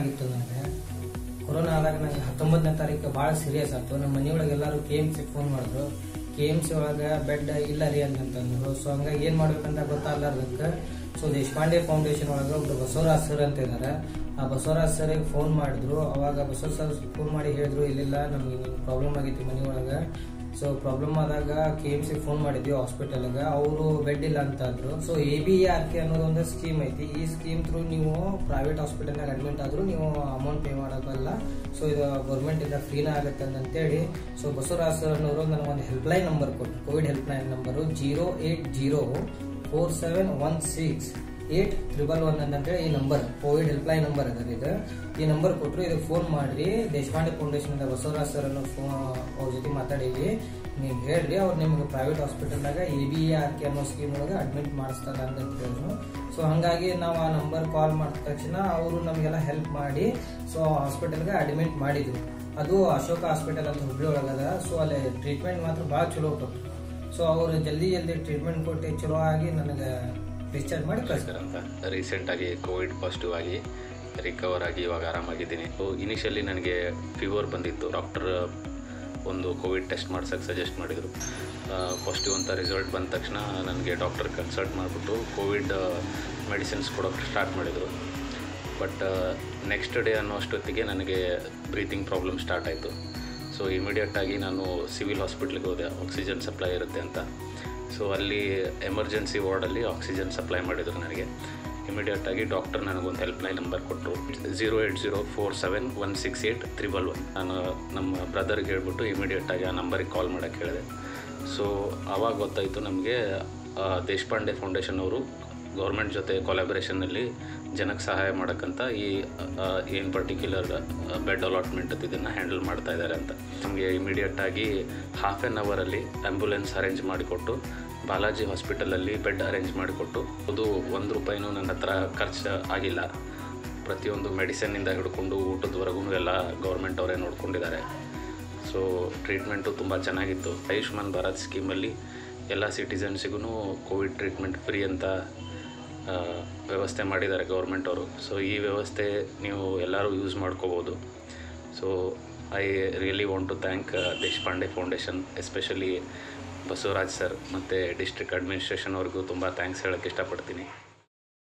ಆಗಿತ್ತು ನನಗೆ ಕೊರೋನಾ ಆದಾಗ ನನಗೆ ಹತ್ತೊಂಬತ್ತನೇ ತಾರೀಕು ಭಾಳ ಸೀರಿಯಸ್ ಆಯ್ತು ನಮ್ಮ ಮನೆಯೊಳಗೆ ಎಲ್ಲರೂ ಕೆ ಎಮ್ ಸಿ ಫೋನ್ ಮಾಡಿದ್ರು ಕೆ ಎಮ್ ಸಿ ಒಳಗೆ ಬೆಡ್ ಇಲ್ಲ ರೀ ಅಂತಂದ್ರು ಸೊ ಹಂಗಾಗಿ ಏನು ಮಾಡ್ಬೇಕಂತ ಗೊತ್ತಾಗ್ಲಾರ್ದಕ್ಕೆ ಸೊ ದೇಶಪಾಂಡೆ ಫೌಂಡೇಶನ್ ಒಳಗೆ ಒಬ್ರು ಬಸವರಾಜ್ ಸರ್ ಅಂತ ಇದ್ದಾರೆ ಆ ಬಸವರಾಜ್ ಸರ್ಗೆ ಫೋನ್ ಮಾಡಿದ್ರು ಅವಾಗ ಬಸವರಾಜ್ ಸರ್ ಫೋನ್ ಮಾಡಿ ಹೇಳಿದ್ರು ಇಲ್ಲಿಲ್ಲ ನಮ್ಗೆ ಪ್ರಾಬ್ಲಮ್ ಆಗೈತಿ ಮನೆಯೊಳಗೆ ಸೊ ಪ್ರಾಬ್ಲಮ್ ಆದಾಗ ಕೆ ಎಮ್ ಸಿ ಫೋನ್ ಮಾಡಿದ್ವಿ ಹಾಸ್ಪಿಟಲ್ಗೆ ಅವರು ಬೆಡ್ ಇಲ್ಲ ಅಂತ ಅಂದ್ರು so A B R K ಅನ್ನೋದು ಒಂದು ಸ್ಕೀಮ್ ಐತಿ ಈ ಸ್ಕೀಮ್ ಥ್ರೂ ನೀವು ಪ್ರೈವೇಟ್ ಹಾಸ್ಪಿಟಲ್ನಾಗ ಅಡ್ಮಿಟ್ ಆದ್ರೂ ನೀವು ಅಮೌಂಟ್ ಪೇ ಮಾಡೋಕ್ಕಲ್ಲ ಸೊ ಇದು ಗೌರ್ಮೆಂಟ್ ಇಂದ ಫ್ರೀನ ಆಗುತ್ತೆ ಅಂತೇಳಿ ಸೊ ಬಸವರಾಜ್ ಸರ್ ಅನ್ನೋರು ನನಗೆ ಒಂದು ಹೆಲ್ಪ್ಲೈನ್ ನಂಬರ್ ಕೊಟ್ಟರು Covid helpline number zero eight zero four seven one six eight triple one ಅಂತೇಳಿ ಈ ನಂಬರ್ ಕೋವಿಡ್ ಹೆಲ್ಪ್ಲೈನ್ ನಂಬರ್ ಅದ ಇದು ಈ ನಂಬರ್ ಕೊಟ್ಟರು ಇದಕ್ಕೆ ಫೋನ್ ಮಾಡ್ರಿ ದೇಶಪಾಂಡೆ ಫೌಂಡೇಶನ್ ಇಂದ ಬಸವರಾಜ್ ಸರ್ ಅನ್ನೋ ಫೋನ್ ಅವ್ರ ಜೊತೆ ಮಾತಾಡೀವಿ ನೀವು ಹೇಳ್ರಿ ಅವ್ರು ನಿಮ್ಗೆ ಪ್ರೈವೇಟ್ ಹಾಸ್ಪಿಟಲ್ನಾಗ ಎ ಬಿ ಆರ್ ಕೆ ಅನ್ನೋ ಸ್ಕೀಮ್ ಒಳಗೆ ಅಡ್ಮಿಟ್ ಮಾಡಿಸ್ತಾರೆ ಅಂತ ಹೇಳಿದ್ರು ಸೊ ಹಂಗಾಗಿ ನಾವು ಆ ನಂಬರ್ ಕಾಲ್ ಮಾಡಿದ ತಕ್ಷಣ ಅವರು ನಮಗೆಲ್ಲ ಹೆಲ್ಪ್ ಮಾಡಿ ಸೊ ಹಾಸ್ಪಿಟಲ್ಗೆ ಅಡ್ಮಿಟ್ ಮಾಡಿದ್ರು ಅದು ಅಶೋಕ ಹಾಸ್ಪಿಟಲ್ ಅಂತ ಹುಬ್ಳಿ ಒಳಗದ ಸೊ ಅಲ್ಲಿ ಟ್ರೀಟ್ಮೆಂಟ್ ಮಾತ್ರ ಭಾಳ ಚಲೋ ಕೊಟ್ಟರು ಸೊ ಅವರು ಜಲ್ದಿ ಜಲ್ದಿ ಟ್ರೀಟ್ಮೆಂಟ್ ಕೊಟ್ಟು ಚಲೋ ಆಗಿ ನನಗೆ ಡಿಸ್ಚಾರ್ಜ್ ಮಾಡಿ ಕಳಿಸ್ತಾರೆ ಅಂತ ರೀಸೆಂಟಾಗಿ ಕೋವಿಡ್ ಪಾಸಿಟಿವ್ ಆಗಿ ರಿಕವರ್ ಆಗಿ ಇವಾಗ ಆರಾಮಾಗಿದ್ದೀನಿ ಸೊ ಇನಿಷಿಯಲಿ ನನಗೆ ಫೀವರ್ ಬಂದಿತ್ತು ಡಾಕ್ಟರ್ ಒಂದು ಕೋವಿಡ್ ಟೆಸ್ಟ್ ಮಾಡ್ಸೋಕ್ಕೆ ಸಜೆಸ್ಟ್ ಮಾಡಿದರು ಪಾಸಿಟಿವ್ ಅಂತ ರಿಸಲ್ಟ್ ಬಂದ ತಕ್ಷಣ ನನಗೆ ಡಾಕ್ಟರ್ ಕನ್ಸಲ್ಟ್ ಮಾಡಿಬಿಟ್ಟು ಕೋವಿಡ್ ಮೆಡಿಸಿನ್ಸ್ ಕೊಡೋಕ್ಕೆ ಸ್ಟಾರ್ಟ್ ಮಾಡಿದರು ಬಟ್ ನೆಕ್ಸ್ಟ್ ಡೇ ಅನ್ನೋ ಅಷ್ಟೊತ್ತಿಗೆ ನನಗೆ ಬ್ರೀತಿಂಗ್ ಪ್ರಾಬ್ಲಮ್ ಸ್ಟಾರ್ಟ್ ಆಯಿತು ಸೊ ಇಮಿಡಿಯೇಟಾಗಿ ನಾನು ಸಿವಿಲ್ ಹಾಸ್ಪಿಟ್ಲಿಗೆ ಹೋದೆ ಆಕ್ಸಿಜನ್ ಸಪ್ಲೈ ಇರುತ್ತೆ ಅಂತ ಸೊ ಅಲ್ಲಿ ಎಮರ್ಜೆನ್ಸಿ ವಾರ್ಡಲ್ಲಿ ಆಕ್ಸಿಜನ್ ಸಪ್ಲೈ ಮಾಡಿದರು ನನಗೆ ಇಮಿಡಿಯೇಟಾಗಿ ಡಾಕ್ಟರ್ ನನಗೊಂದು ಹೆಲ್ಪ್ಲೈನ್ ನಂಬರ್ ಕೊಟ್ಟರು zero eight zero four seven one six eight triple one ನಾನು ನಮ್ಮ ಬ್ರದರ್ಗೆ ಹೇಳ್ಬಿಟ್ಟು ಇಮಿಡಿಯೇಟಾಗಿ ಆ ನಂಬರಿಗೆ ಕಾಲ್ ಮಾಡೋಕ್ಕೆ ಹೇಳಿದೆ ಸೊ ಆವಾಗ ಗೊತ್ತಾಯಿತು ನಮಗೆ ದೇಶಪಾಂಡೆ ಫೌಂಡೇಶನ್ ಅವರು ಗೌರ್ಮೆಂಟ್ ಜೊತೆ ಕೊಲಾಬ್ರೇಷನ್ನಲ್ಲಿ ಜನಕ್ಕೆ ಸಹಾಯ ಮಾಡೋಕ್ಕಂತ ಈ ಏನು ಪರ್ಟಿಕ್ಯುಲರ್ ಬೆಡ್ ಅಲಾಟ್ಮೆಂಟ್ ಇದನ್ನು ಹ್ಯಾಂಡಲ್ ಮಾಡ್ತಾ ಇದ್ದಾರೆ ಅಂತ ನಮಗೆ ಇಮಿಡಿಯೇಟಾಗಿ ಹಾಫ್ ಆ್ಯನ್ ಅವರಲ್ಲಿ ಆ್ಯಂಬುಲೆನ್ಸ್ ಅರೇಂಜ್ ಮಾಡಿಕೊಟ್ಟು ಬಾಲಾಜಿ ಹಾಸ್ಪಿಟಲಲ್ಲಿ ಬೆಡ್ ಅರೇಂಜ್ ಮಾಡಿಕೊಟ್ಟು ಅದು ಒಂದು ರೂಪಾಯಿನೂ ನನ್ನ ಹತ್ರ ಖರ್ಚು ಆಗಿಲ್ಲ ಪ್ರತಿಯೊಂದು ಮೆಡಿಸಿನ್ನಿಂದ ಹಿಡ್ಕೊಂಡು ಊಟದವರೆಗೂ ಎಲ್ಲ ಗೌರ್ಮೆಂಟ್ ಅವರೇ ನೋಡ್ಕೊಂಡಿದ್ದಾರೆ ಸೊ ಟ್ರೀಟ್ಮೆಂಟು ತುಂಬ ಚೆನ್ನಾಗಿತ್ತು ಆಯುಷ್ಮಾನ್ ಭಾರತ್ ಸ್ಕೀಮಲ್ಲಿ ಎಲ್ಲ ಸಿಟಿಸನ್ಸಿಗೂ ಕೋವಿಡ್ ಟ್ರೀಟ್ಮೆಂಟ್ ಫ್ರೀ ಅಂತ ಆ, ವ್ಯವಸ್ಥೆ ಮಾಡಿದ್ದಾರೆ ಗೌರ್ಮೆಂಟ್ ಅವರು ಸೊ ಈ ವ್ಯವಸ್ಥೆ ನೀವು ಎಲ್ಲರೂ ಯೂಸ್ ಮಾಡ್ಕೋಬೋದು so I really want to thank Deshpande foundation especially Basavaraj sir ಮತ್ತು ಡಿಸ್ಟ್ರಿಕ್ಟ್ ಅಡ್ಮಿನಿಸ್ಟ್ರೇಷನ್ ಅವ್ರಿಗೂ ತುಂಬ ಥ್ಯಾಂಕ್ಸ್ ಹೇಳೋಕ್ಕೆ ಇಷ್ಟಪಡ್ತೀನಿ